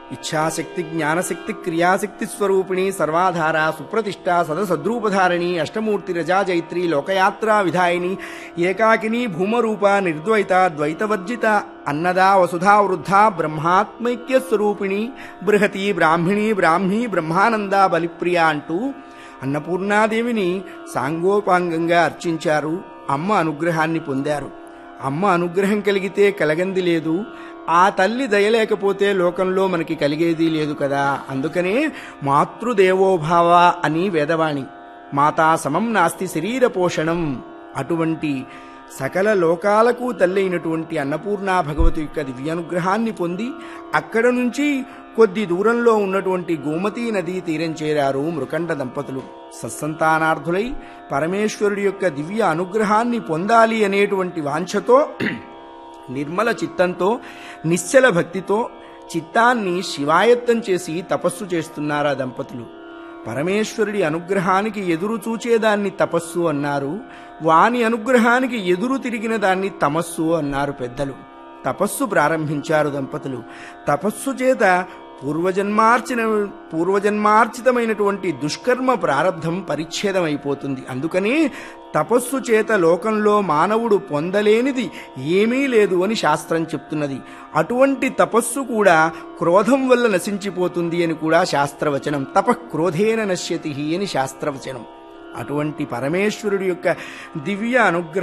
ఇచ్ఛాశక్తి జ్ఞానశక్తి క్రియాశక్తి స్వరూపిణి సర్వాధార సుప్రతిష్ట సదసద్రూపధారిణి అష్టమూర్తి రజాజైత్రి లోకయాత్రా విధాయిని ఏకాకిని భూమరూప నిర్ద్వైత ద్వైతవర్జిత అన్నదా వసుధా వృద్ధ బ్రహ్మాత్మైక్య స్వరూపిణి బృహతి బ్రాహ్మిణి బ్రాహ్మీ బ్రహ్మానంద బలిప్రియ అంటూ అన్నపూర్ణాదేవిని సాంగోపాంగంగా అర్చించారు అమ్మ అనుగ్రహాన్ని పొందారు అమ్మ అనుగ్రహం కలిగితే కలగంది లేదు ఆ తల్లి దయలేకపోతే లోకంలో మనకి కలిగేది లేదు కదా అందుకనే మాతృదేవోభావ అని వేదవాణి మాతా సమం నాస్తి శరీర పోషణం అటువంటి సకల లోకాలకు తల్లైనటువంటి అన్నపూర్ణ భగవతి యొక్క దివ్యానుగ్రహాన్ని పొంది అక్కడ నుంచి కొద్ది దూరంలో ఉన్నటువంటి గోమతీ నదీ తీరం చేరారు మృకండ దంపతులు సత్సంతానార్థులై పరమేశ్వరుడి యొక్క దివ్య అనుగ్రహాన్ని పొందాలి అనేటువంటి వాంఛతో నిర్మల చిత్తంతో నిశ్చల భక్తితో చిత్తాన్ని శివాయత్తం చేసి తపస్సు చేస్తున్నారు ఆ దంపతులు పరమేశ్వరుడి అనుగ్రహానికి ఎదురు చూచేదాన్ని తపస్సు అన్నారు వాని అనుగ్రహానికి ఎదురు తిరిగిన దాన్ని తమస్సు అన్నారు పెద్దలు తపస్సు ప్రారంభించారు దంపతులు తపస్సు చేత పూర్వజన్మార్చిన పూర్వజన్మార్చితమైనటువంటి దుష్కర్మ ప్రారంధం పరిచ్ఛేదం అయిపోతుంది అందుకని తపస్సు చేత లోకంలో మానవుడు పొందలేనిది ఏమీ లేదు అని శాస్త్రం చెప్తున్నది అటువంటి తపస్సు కూడా క్రోధం వల్ల నశించిపోతుంది అని కూడా శాస్త్రవచనం తప క్రోధేన నశ్యతి అని శాస్త్రవచనం అటువంటి పరమేశ్వరుడి యొక్క దివ్య అనుగ్రహం